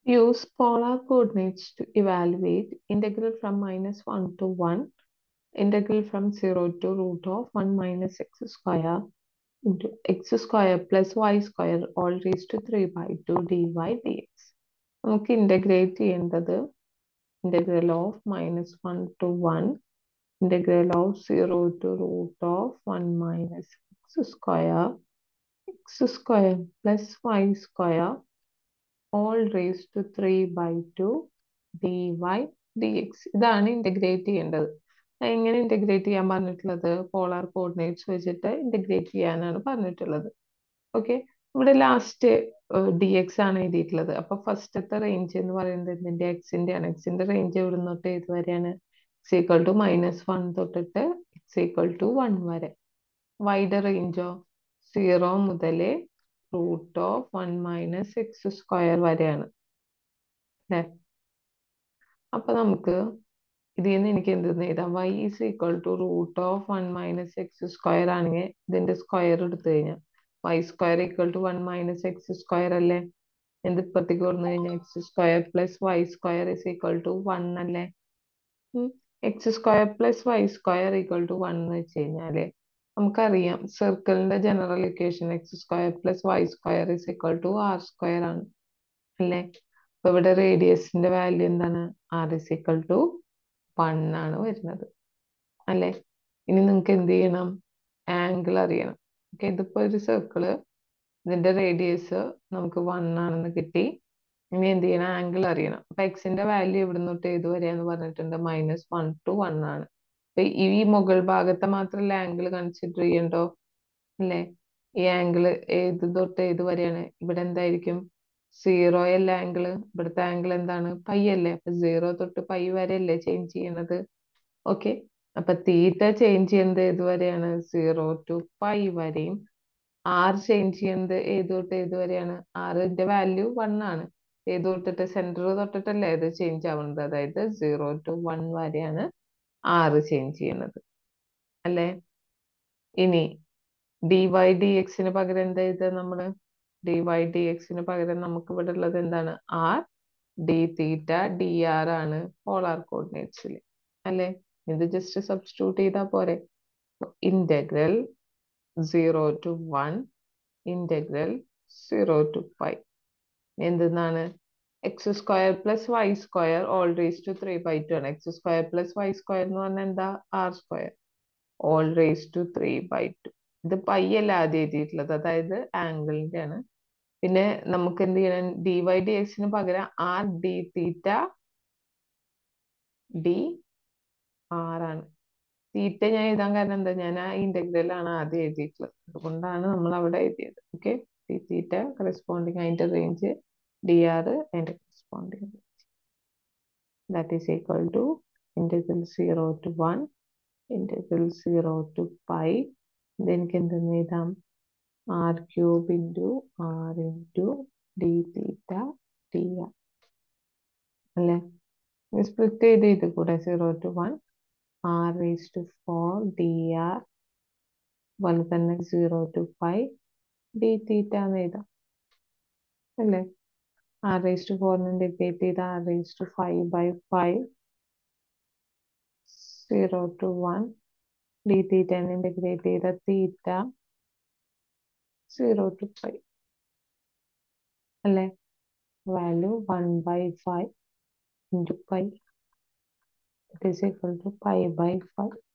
Use polar coordinates to evaluate integral from minus 1 to 1, integral from 0 to root of 1 minus x square into x square plus y square all raised to 3 by 2 dy dx. നമുക്ക് integrate ചെയ്യേണ്ടത് integral of minus 1 to 1, integral of 0 to root of 1 minus x square, x square plus y square all raised to 3 by 2 dy dx. ഇതാണ് integrate ചെയ്യേണ്ടത് എങ്ങനെ integrate ചെയ്യാൻ പറഞ്ഞിട്ടുള്ളത് polar coordinates വെച്ചിട്ട് integrate ചെയ്യാനാണ് പറഞ്ഞിട്ടുള്ളത് ഓക്കെ ഇവിടെ ലാസ്റ്റ് ഡി എക്സ് ആണ് എഴുതിയിട്ടുള്ളത് അപ്പൊ ഫസ്റ്റത്തെ റേഞ്ച് എന്ന് പറയുന്നത് ഇതിന്റെ എക്സിന്റെ ആണ് എക്സിന്റെ റേഞ്ച് എവിടെ തൊട്ട് ഏത് വരെയാണ് x equal to minus one തൊട്ടിട്ട് എക്സ് ഈക്വൽ ടു വൺ വരെ വൈഡ് റേഞ്ചോ സീറോ മുതൽ root of one minus x square വരെയാണ് അല്ലേ അപ്പൊ നമുക്ക് ഇതിൽ നിന്ന് എനിക്ക് എന്തെന്ന് എഴുതാം y is equal to root of one minus x square ആണെങ്കിൽ ഇതിന്റെ സ്ക്വയർ എടുത്തു കഴിഞ്ഞാൽ y square equal to one minus x square അല്ലേ എന്ത് ഇപ്പത്തേക്ക് വന്നു കഴിഞ്ഞാൽ x square plus y square is equal to one അല്ലേ x square plus y square equal to one എന്ന് വെച്ച് കഴിഞ്ഞാല് നമുക്കറിയാം സർക്കിളിന്റെ general equation x square plus y square is equal to r square ആണ് അല്ലേ അപ്പൊ ഇവിടെ റേഡിയസിന്റെ വാല്യൂ എന്താണ് r is equal to one ആണ് വരുന്നത് അല്ലേ ഇനി നിങ്ങൾക്ക് എന്ത് ചെയ്യണം ആംഗിൾ അറിയണം ഓക്കെ ഇതിപ്പോ ഒരു സർക്കിള് ഇതിന്റെ റേഡിയസ് നമുക്ക് വൺ ആണെന്ന് കിട്ടി ഇനി എന്ത് ചെയ്യണം ആംഗിൾ അറിയണം അപ്പൊ എക്സിന്റെ വാല്യൂ എവിടെ തൊട്ട് ഏത് വരെയാന്ന് പറഞ്ഞിട്ടുണ്ട് മൈനസ് വൺ ടു വൺ ആണ് അപ്പൊ ഈ മുകൾ ഭാഗത്തെ മാത്രമല്ല ആംഗിൾ കൺസിഡർ ചെയ്യണ്ടോ അല്ലേ ഈ ആംഗിൾ ഏത് തൊട്ട് ഏത് വരെയാണ് ഇവിടെ എന്തായിരിക്കും സീറോ അല്ല ആംഗിൾ ഇവിടുത്തെ ആംഗിൾ എന്താണ് പൈ അല്ലേ അപ്പൊ സീറോ തൊട്ട് പൈ വരെ അല്ലേ ചേഞ്ച് ചെയ്യണത് ഓക്കെ അപ്പൊ തീറ്റ ചേഞ്ച് ചെയ്യുന്നത് ഏത് വരെയാണ് സീറോ ടു പൈ വരെയും ആർ ചേഞ്ച് ചെയ്യുന്നത് ഏത് തൊട്ട് ഏത് വരെയാണ് ആറിന്റെ വാല്യൂ വൺ ആണ് ഏത് തൊട്ടിട്ട് സെന്റർ തൊട്ടിട്ടല്ലേ ഇത് ചേഞ്ച് ആവുന്നത് അതായത് സീറോ ടു വൺ വരെയാണ് ആറ് ചേഞ്ച് ചെയ്യുന്നത് അല്ലേ ഇനി ഡി വൈ ഡി എക്സിന് പകരം എന്താ ഇത് നമ്മള് ഡി വൈ ഡി എക്സിന് പകരം നമുക്ക് ഇവിടെ ഉള്ളത് എന്താണ് r d theta d r ആണ് പോളാർ കോർഡിനേറ്റ്സിൽ അല്ലേ ഇത് ജസ്റ്റ് സബ്സ്റ്റിറ്റ്യൂട്ട് ചെയ്താൽ പോരെ integral zero to one integral zero to five എന്തെന്നാണ് x square plus y square all raise to three by two ആണ് x square plus y square എന്ന് പറഞ്ഞാൽ എന്താ r square all raise to three by two ഇത് pi അല്ല ആദ്യം എഴുതിയിട്ടുള്ളത് അതായത് ആംഗിളിന്റെ ആണ് പിന്നെ നമുക്ക് എന്ത് ചെയ്യണം ഡി വൈ ഡി എക്സിന് പകരം r d theta d r ആണ് തീറ്റ ഞാൻ എഴുതാൻ കാരണം എന്താ ഞാൻ ആ ഇന്റഗ്രൽ ആണ് ആദ്യം എഴുതിയിട്ടുള്ളത് അതുകൊണ്ടാണ് നമ്മൾ അവിടെ എഴുതിയത് ഓക്കെ ഡി തീറ്റ കറസ്പോണ്ടിങ് അതിന്റെ റേഞ്ച് ഡി ആർ അതിന്റെ corresponding that is equal to integral zero to one integral zero to five ഇതെനിക്ക് എന്തെന്ന് എഴുതാം r cube into r into d theta d r അല്ലേ സ്പ്ലിറ്റ് ചെയ്ത് ഇത് കൂടെ zero to one r raise to four d r അതുപോലെ തന്നെ zero to five d theta എന്ന് എഴുതാം അല്ലേ ആർ റേസ് ടു ഫോറിന് ഇൻഡിക്കേറ്റ് ചെയ്ത r raise to five by five zero to one d തീറ്റനെ ഇൻറ്റഗ്രേറ്റ് ചെയ്ത തീറ്റ സീറോ ടു ഫൈവ് അല്ലേ value one by five into five it is equal to five by five